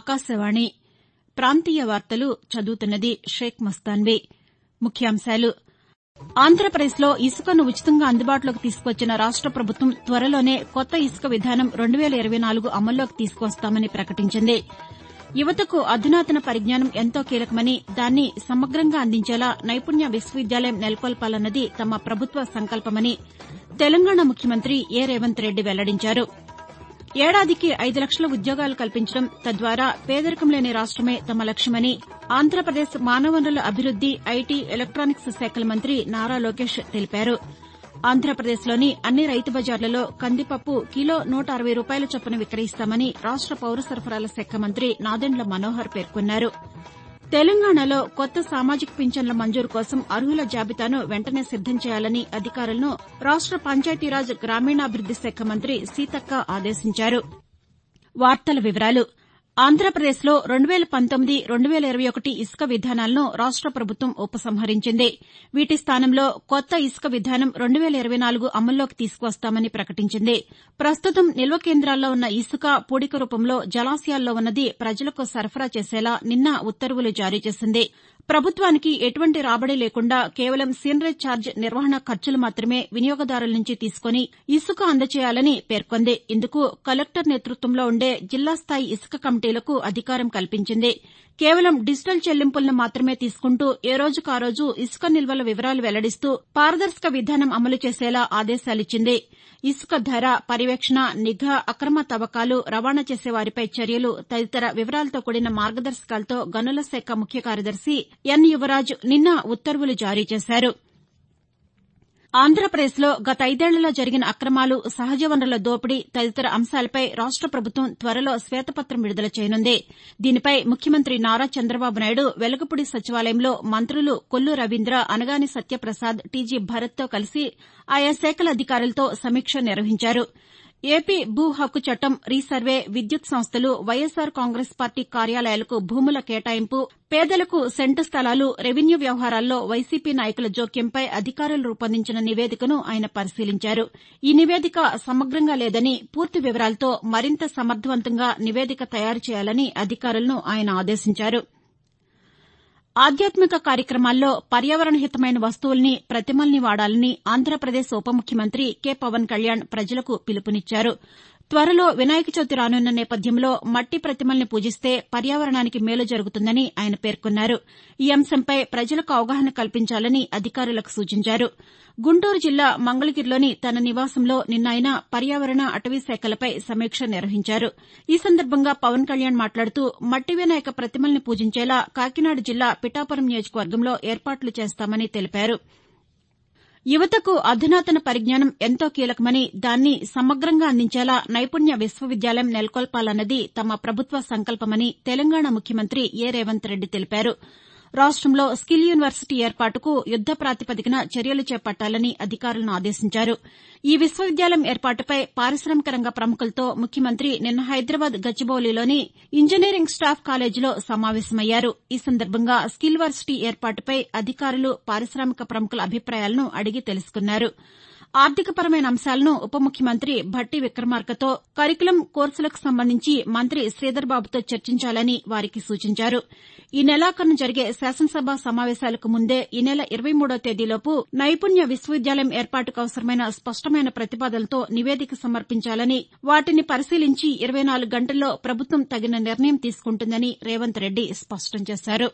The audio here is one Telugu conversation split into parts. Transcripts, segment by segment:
ఆకాశవాణి ప్రాంతీయ వార్తలు చదువుతున్నది షేక్ మస్తాన్వీ ముఖ్యాంశాలు ఆంధ్రప్రదేశ్లో ఇసుకను ఉచితంగా అందుబాటులోకి తీసుకువచ్చిన రాష్ట ప్రభుత్వం త్వరలోనే కొత్త ఇసుక విధానం రెండు వేల ఇరవై నాలుగు అమల్లోకి తీసుకువస్తామని ప్రకటించింది యువతకు అధునాతన పరిజ్ఞానం ఎంతో కీలకమని దాన్ని సమగ్రంగా అందించేలా నైపుణ్య విశ్వవిద్యాలయం నెలకొల్పాలన్నది తమ ప్రభుత్వ సంకల్పమని తెలంగాణ ముఖ్యమంత్రి ఏ రేవంత్ రెడ్డి వెల్లడించారు ఏడాదికి ఐదు లక్షల ఉద్యోగాలు కల్పించడం తద్వారా పేదరికం లేని రాష్టమే తమ లక్ష్యమని ఆంధ్రప్రదేశ్ మానవ వనరుల అభివృద్ది ఐటీ ఎలక్టానిక్స్ శాఖల మంత్రి నారా లోకేష్ తెలిపారు ఆంధ్రప్రదేశ్లోని అన్ని రైతు బజార్లలో కందిపప్పు కిలో నూట అరవై రూపాయల చొప్పున విక్రయిస్తామని రాష్ట పౌర సరఫరాల శాఖ మంత్రి నాదెండ్ల మనోహర్ పేర్కొన్నారు తెలంగాణలో కొత్త సామాజిక పింఛన్ల మంజూరు కోసం అర్హుల జాబితాను వెంటనే సిద్దం చేయాలని అధికారులను రాష్ట పంచాయతీరాజ్ గ్రామీణాభివృద్ది శాఖ మంత్రి సీతక్క ఆదేశించారు ఆంధ్రప్రదేశ్లో రెండు వేల పంతొమ్మిది రెండు వేల ఇరవై ఒకటి ఇసుక విధానాలను రాష్ట ప్రభుత్వం ఉపసంహరించింది వీటి స్థానంలో కొత్త ఇసుక విధానం రెండు వేల ఇరవై నాలుగు అమల్లోకి తీసుకువస్తామని ప్రకటించింది ప్రస్తుతం నిల్వ కేంద్రాల్లో ఉన్న ఇసుక పూడిక రూపంలో జలాశయాల్లో ఉన్నది ప్రజలకు సరఫరా చేసేలా నిన్న ఉత్తర్వులు జారీ చేసింది ప్రభుత్వానికి ఎటువంటి రాబడి లేకుండా కేవలం సీనరేజ్ ఛార్జ్ నిర్వహణ ఖర్చులు మాత్రమే వినియోగదారుల నుంచి తీసుకుని ఇసుక అందజేయాలని పేర్కొంది ఇందుకు కలెక్టర్ నేతృత్వంలో ఉండే జిల్లా స్థాయి ఇసుక కమిటీలకు అధికారం కల్పించింది కేవలం డిజిటల్ చెల్లింపులను మాత్రమే తీసుకుంటూ ఏ రోజుకు ఆ రోజు ఇసుక నిల్వల వివరాలు వెల్లడిస్తూ పారదర్శక విధానం అమలు చేసేలా ఆదేశాలిచ్చింది ఇసుక ధర పర్యవేక్షణ నిఘా అక్రమ తవ్వకాలు రవాణా చేసే వారిపై చర్యలు తదితర వివరాలతో కూడిన మార్గదర్శకాలతో గనుల శాఖ ముఖ్య కార్యదర్శి ఎన్ యువరాజ్ నిన్న ఉత్తర్వులు జారీ చేశారు ఆంధ్రప్రదేశ్లో గత ఐదేళ్లలో జరిగిన అక్రమాలు సహజ వనరుల దోపిడీ తదితర అంశాలపై రాష్ట ప్రభుత్వం త్వరలో శ్వేతపత్రం విడుదల చేయనుంది దీనిపై ముఖ్యమంత్రి నారా చంద్రబాబు నాయుడు వెలగపూడి సచివాలయంలో మంత్రులు కొల్లు రవీంద్ర అనగాని సత్యప్రసాద్ టీజీ భరత్తో కలిసి ఆయా శాఖల అధికారులతో సమీక్ష నిర్వహించారు ఏపీ భూ హక్కు చట్టం రీసర్వే విద్యుత్ సంస్థలు వైఎస్సార్ కాంగ్రెస్ పార్టీ కార్యాలయాలకు భూముల కేటాయింపు పేదలకు సెంటు స్థలాలు రెవెన్యూ వ్యవహారాల్లో వైసీపీ నాయకుల జోక్యంపై అధికారులు రూపొందించిన నివేదికను ఆయన పరిశీలించారు ఈ నివేదిక సమగ్రంగా లేదని పూర్తి వివరాలతో మరింత సమర్దవంతంగా నివేదిక తయారు చేయాలని అధికారులను ఆయన ఆదేశించారు ఆధ్యాత్మిక కార్యక్రమాల్లో పర్యావరణ హితమైన వస్తువుల్ని ప్రతిమల్ని వాడాలని ఆంధ్రప్రదేశ్ ఉప ముఖ్యమంత్రి కె పవన్ కళ్యాణ్ ప్రజలకు పిలుపునిచ్చారు త్వరలో వినాయక చవితి రానున్న నేపథ్యంలో మట్టి ప్రతిమల్ని పూజిస్తే పర్యావరణానికి మేలు జరుగుతుందని ఆయన పేర్కొన్నారు ఈ అంశంపై ప్రజలకు అవగాహన కల్పించాలని అధికారులకు సూచించారు గుంటూరు జిల్లా మంగళగిరిలోని తన నివాసంలో నిన్న ఆయన పర్యావరణ అటవీ శాఖలపై సమీక్ష నిర్వహించారు ఈ సందర్భంగా పవన్ కళ్యాణ్ మాట్లాడుతూ మట్టి వినాయక ప్రతిమల్ని పూజించేలా కాకినాడ జిల్లా పిఠాపురం నియోజకవర్గంలో ఏర్పాట్లు చేస్తామని తెలిపారు యువతకు అధునాతన పరిజ్ఞానం ఎంతో కీలకమని దాన్ని సమగ్రంగా అందించేలా నైపుణ్య విశ్వవిద్యాలయం నెలకొల్పాలన్నది తమ ప్రభుత్వ సంకల్పమని తెలంగాణ ముఖ్యమంత్రి ఏ రేవంత్ రెడ్డి తెలిపారు రాష్టంలో స్కిల్ యూనివర్సిటీ ఏర్పాటుకు యుద్ద ప్రాతిపదికన చర్యలు చేపట్టాలని అధికారులను ఆదేశించారు ఈ విశ్వవిద్యాలయం ఏర్పాటుపై పారిశామిక రంగ ప్రముఖులతో ముఖ్యమంత్రి నిన్న హైదరాబాద్ గచ్చిబౌలిలోని ఇంజనీరింగ్ స్టాఫ్ కాలేజీలో సమావేశమయ్యారు ఈ సందర్భంగా స్కిల్ వర్సిటీ ఏర్పాటుపై అధికారులు పారిశామిక ప్రముఖుల అభిప్రాయాలను అడిగి తెలుసుకున్నారు ఆర్థికపరమైన అంశాలను ఉప ముఖ్యమంత్రి భట్టి విక్రమార్కతో కరికులం కోర్సులకు సంబంధించి మంత్రి శ్రీధర్బాబుతో చర్చించాలని వారికి సూచించారు ఈ నెలాఖరున జరిగే శాసనసభ సమావేశాలకు ముందే ఈ నెల ఇరవై మూడో తేదీలోపు నైపుణ్య విశ్వవిద్యాలయం ఏర్పాటుకు అవసరమైన స్పష్టమైన ప్రతిపాదనలతో నివేదిక సమర్పించాలని వాటిని పరిశీలించి ఇరవై నాలుగు గంటల్లో ప్రభుత్వం తగిన నిర్ణయం తీసుకుంటుందని రేవంత్ రెడ్డి స్పష్టం చేశారు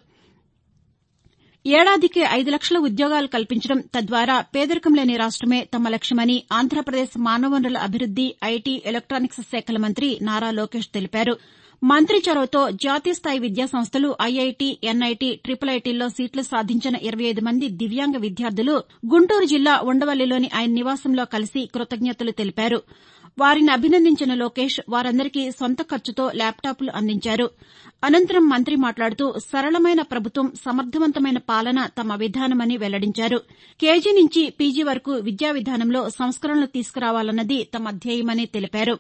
ఏడాదికి ఐదు లక్షల ఉద్యోగాలు కల్పించడం తద్వారా పేదరికం లేని రాష్టమే తమ లక్ష్యమని ఆంధ్రప్రదేశ్ మానవ వనరుల అభివృద్ది ఐటీ ఎలక్టానిక్స్ శాఖల మంత్రి నారా లోకేష్ తెలిపారు మంత్రి చొరవతో జాతీయ స్థాయి విద్యా సంస్థలు ఐఐటీ ఎన్ఐటీ ట్రిపుల్ ఐటీల్లో సీట్లు సాధించిన ఇరవై ఐదు మంది దివ్యాంగ విద్యార్థులు గుంటూరు జిల్లా ఉండవల్లిలోని ఆయన నివాసంలో కలిసి కృతజ్ఞతలు తెలిపారు వారిని అభినందించిన లోకేష్ వారందరికీ సొంత ఖర్చుతో ల్యాప్టాప్లు అందించారు అనంతరం మంత్రి మాట్లాడుతూ సరళమైన ప్రభుత్వం సమర్దవంతమైన పాలన తమ విధానమని వెల్లడించారు కేజీ నుంచి పీజీ వరకు విద్యా విధానంలో సంస్కరణలు తీసుకురావాలన్నది తమ ధ్యేయమని తెలిపారు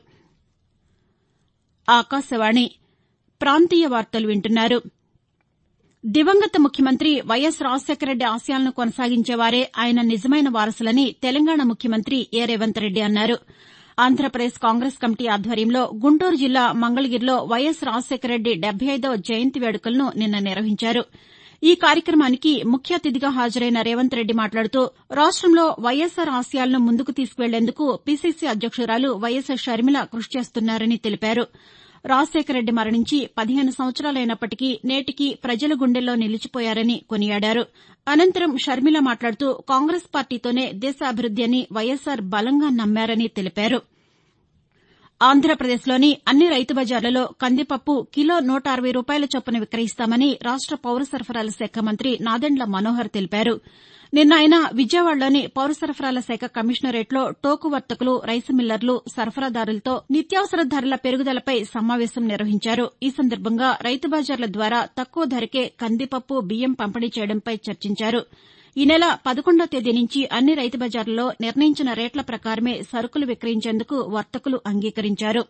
ఆకాశవాణి ప్రాంతీయ వార్తలు వింటున్నారు దివంగత ముఖ్యమంత్రి వైఎస్ రాజశేఖరరెడ్డి ఆశయాలను కొనసాగించేవారే ఆయన నిజమైన వారసులని తెలంగాణ ముఖ్యమంత్రి ఏ రేవంత్ రెడ్డి అన్నారు ఆంధ్రప్రదేశ్ కాంగ్రెస్ కమిటీ ఆధ్వర్యంలో గుంటూరు జిల్లా మంగళగిరిలో వైఎస్ రాజశేఖరరెడ్డి డెబ్బై ఐదవ జయంతి వేడుకలను నిన్న నిర్వహించారు ఈ కార్యక్రమానికి ముఖ్య అతిథిగా హాజరైన రేవంత్ రెడ్డి మాట్లాడుతూ రాష్టంలో వైఎస్సార్ ఆశయాలను ముందుకు తీసుకువెళ్లేందుకు పీసీసీ అధ్యక్షురాలు వైఎస్ షర్మిల కృషి చేస్తున్నారని తెలిపారు రాజశేఖరరెడ్డి మరణించి పదిహేను సంవత్సరాలైనప్పటికీ నేటికి ప్రజల గుండెల్లో నిలిచిపోయారని కొనియాడారు అనంతరం షర్మిల మాట్లాడుతూ కాంగ్రెస్ పార్టీతోనే దేశాభివృద్ది అని వైఎస్సార్ బలంగా నమ్మారని తెలిపారు ఆంధ్రప్రదేశ్లోని అన్ని రైతు బజార్లలో కందిపప్పు కిలో నూట అరవై రూపాయల చొప్పున విక్రయిస్తామని రాష్ట పౌర సరఫరాల శాఖ మంత్రి నాదెండ్ల మనోహర్ తెలిపారు నిన్న ఆయన విజయవాడలోని పౌర సరఫరాల శాఖ కమిషనరేట్లో టోకు వర్తకులు రైసు మిల్లర్లు సరఫరాదారులతో నిత్యావసర ధరల పెరుగుదలపై సమావేశం నిర్వహించారు ఈ సందర్భంగా రైతు బజార్ల ద్వారా తక్కువ ధరకే కందిపప్పు బియ్యం పంపిణీ చేయడంపై చర్చించారు ఈ నెల పదకొండో తేదీ నుంచి అన్ని రైతు బజార్లలో నిర్ణయించిన రేట్ల ప్రకారమే సరుకులు విక్రయించేందుకు వర్తకులు అంగీకరించారు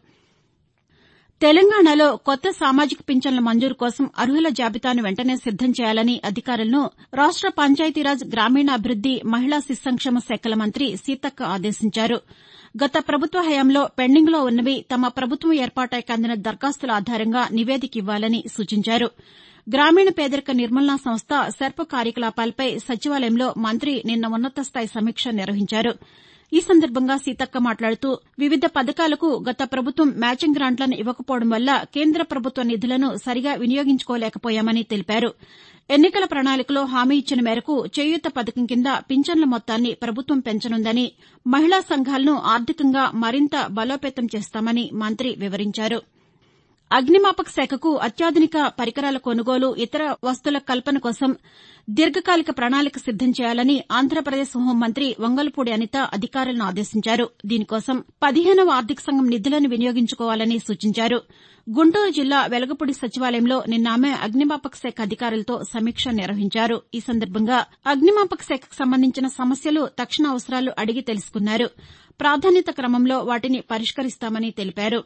తెలంగాణలో కొత్త సామాజిక పింఛన్ల మంజూరు కోసం అర్హుల జాబితాను వెంటనే సిద్దం చేయాలని అధికారులను రాష్ట పంచాయతీరాజ్ గ్రామీణాభివృద్ది మహిళా శిశు సంక్షేమ శాఖల మంత్రి సీతక్క ఆదేశించారు గత ప్రభుత్వ హయాంలో పెండింగ్లో ఉన్నవి తమ ప్రభుత్వం ఏర్పాటాక అందిన దరఖాస్తుల ఆధారంగా నివేదిక ఇవ్వాలని సూచించారు గ్రామీణ పేదరిక నిర్మూలనా సంస్థ సెర్ప్ కార్యకలాపాలపై సచివాలయంలో మంత్రి నిన్న ఉన్నతస్థాయి సమీక్ష నిర్వహించారు ఈ సందర్భంగా సీతక్క మాట్లాడుతూ వివిధ పథకాలకు గత ప్రభుత్వం మ్యాచింగ్ గ్రాంట్లను ఇవ్వకపోవడం వల్ల కేంద్ర ప్రభుత్వ నిధులను సరిగా వినియోగించుకోలేకపోయామని తెలిపారు ఎన్నికల ప్రణాళికలో హామీ ఇచ్చిన మేరకు చేయూత పథకం కింద పింఛన్ల మొత్తాన్ని ప్రభుత్వం పెంచనుందని మహిళా సంఘాలను ఆర్థికంగా మరింత బలోపేతం చేస్తామని మంత్రి వివరించారు అగ్నిమాపక శాఖకు అత్యాధునిక పరికరాల కొనుగోలు ఇతర వసతుల కల్పన కోసం దీర్ఘకాలిక ప్రణాళిక సిద్దం చేయాలని ఆంధ్రప్రదేశ్ హోంమంత్రి వంగల్పూడి అనిత అధికారులను ఆదేశించారు దీనికోసం పదిహేనవ ఆర్థిక సంఘం నిధులను వినియోగించుకోవాలని సూచించారు గుంటూరు జిల్లా వెలగపూడి సచివాలయంలో నిన్న ఆమె అగ్నిమాపక శాఖ అధికారులతో సమీక్ష నిర్వహించారు ఈ సందర్భంగా అగ్నిమాపక శాఖకు సంబంధించిన సమస్యలు తక్షణ అవసరాలు అడిగి తెలుసుకున్నారు ప్రాధాన్యత క్రమంలో వాటిని పరిష్కరిస్తామని తెలిపారు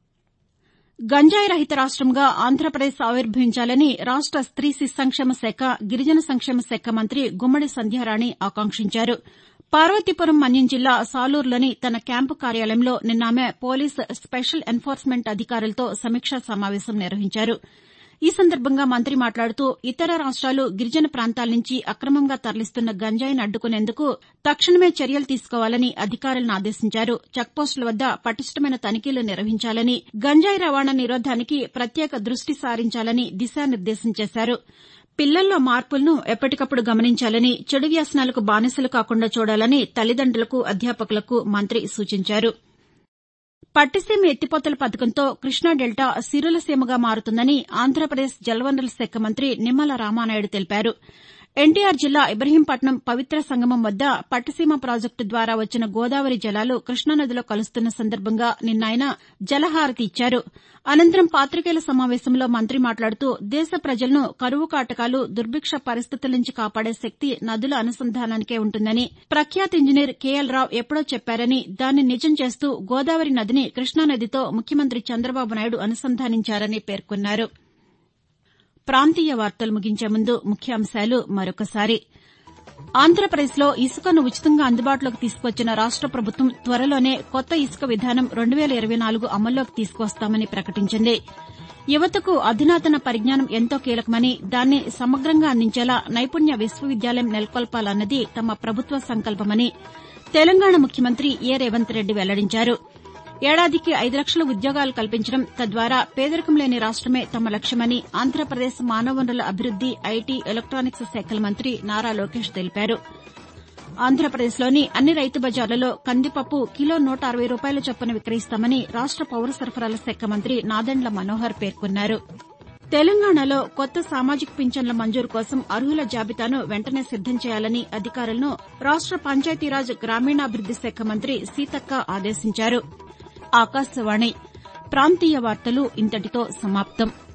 గంజాయి రహిత రాష్టంగా ఆంధ్రప్రదేశ్ ఆవిర్భవించాలని రాష్ట స్త్రీ శిశు సంక్షేమ శాఖ గిరిజన సంక్షేమ శాఖ మంత్రి గుమ్మడి సంధ్యారాణి ఆకాంక్షించారు పార్వతీపురం మన్యం జిల్లా సాలూరులోని తన క్యాంపు కార్యాలయంలో నిన్న ఆమె పోలీస్ స్పెషల్ ఎన్ఫోర్స్మెంట్ అధికారులతో సమీక్షా సమావేశం నిర్వహించారు ఈ సందర్భంగా మంత్రి మాట్లాడుతూ ఇతర రాష్ట్రాలు గిరిజన ప్రాంతాల నుంచి అక్రమంగా తరలిస్తున్న గంజాయిని అడ్డుకునేందుకు తక్షణమే చర్యలు తీసుకోవాలని అధికారులను ఆదేశించారు చెక్పోస్టుల వద్ద పటిష్టమైన తనిఖీలు నిర్వహించాలని గంజాయి రవాణా నిరోధానికి ప్రత్యేక దృష్టి సారించాలని దిశానిర్దేశం చేశారు పిల్లల్లో మార్పులను ఎప్పటికప్పుడు గమనించాలని చెడు వ్యసనాలకు బానిసలు కాకుండా చూడాలని తల్లిదండ్రులకు అధ్యాపకులకు మంత్రి సూచించారు పట్టిసీమ ఎత్తిపోతల పథకంతో కృష్ణా డెల్టా సిరుల సీమగా మారుతుందని ఆంధ్రప్రదేశ్ జలవనరుల శాఖ మంత్రి నిమ్మల రామానాయుడు తెలిపారు ఎన్టీఆర్ జిల్లా ఇబ్రహీంపట్నం పవిత్ర సంగమం వద్ద పట్టిసీమ ప్రాజెక్టు ద్వారా వచ్చిన గోదావరి జలాలు కృష్ణానదిలో కలుస్తున్న సందర్భంగా నిన్న ఆయన జలహారతి ఇచ్చారు అనంతరం పాతికేయుల సమావేశంలో మంత్రి మాట్లాడుతూ దేశ ప్రజలను కరువు కాటకాలు దుర్భిక్ష పరిస్థితుల నుంచి కాపాడే శక్తి నదుల అనుసంధానానికే ఉంటుందని ప్రఖ్యాత ఇంజనీర్ కేఎల్ రావు ఎప్పుడో చెప్పారని దాన్ని నిజం చేస్తూ గోదావరి నదిని కృష్ణానదితో ముఖ్యమంత్రి చంద్రబాబు నాయుడు అనుసంధానించారని పేర్కొన్నారు ప్రాంతీయ వార్తలు ముగించే ముందు ముఖ్యాంశాలు మరొకసారి ఆంధ్రప్రదేశ్లో ఇసుకను ఉచితంగా అందుబాటులోకి తీసుకొచ్చిన రాష్ట ప్రభుత్వం త్వరలోనే కొత్త ఇసుక విధానం రెండు వేల ఇరవై నాలుగు అమల్లోకి తీసుకువస్తామని ప్రకటించింది యువతకు అధునాతన పరిజ్ఞానం ఎంతో కీలకమని దాన్ని సమగ్రంగా అందించేలా నైపుణ్య విశ్వవిద్యాలయం నెలకొల్పాలన్నది తమ ప్రభుత్వ సంకల్పమని తెలంగాణ ముఖ్యమంత్రి ఏ రేవంత్ రెడ్డి వెల్లడించారు ఏడాదికి ఐదు లక్షల ఉద్యోగాలు కల్పించడం తద్వారా పేదరికం లేని రాష్టమే తమ లక్ష్యమని ఆంధ్రప్రదేశ్ మానవ వనరుల అభివృద్ది ఐటీ ఎలక్టానిక్స్ శాఖల మంత్రి నారా లోకేష్ తెలిపారు ఆంధ్రప్రదేశ్లోని అన్ని రైతు బజార్లలో కందిపప్పు కిలో నూట అరవై రూపాయల చొప్పున విక్రయిస్తామని రాష్ట పౌర సరఫరాల శాఖ మంత్రి నాదెండ్ల మనోహర్ పేర్కొన్నారు తెలంగాణలో కొత్త సామాజిక పింఛన్ల మంజూరు కోసం అర్హుల జాబితాను వెంటనే సిద్దం చేయాలని అధికారులను రాష్ట పంచాయతీరాజ్ గ్రామీణాభివృద్ది శాఖ మంత్రి సీతక్క ఆదేశించారు ఆకాశవాణి ప్రాంతీయ వార్తలు ఇంతటితో సమాప్తం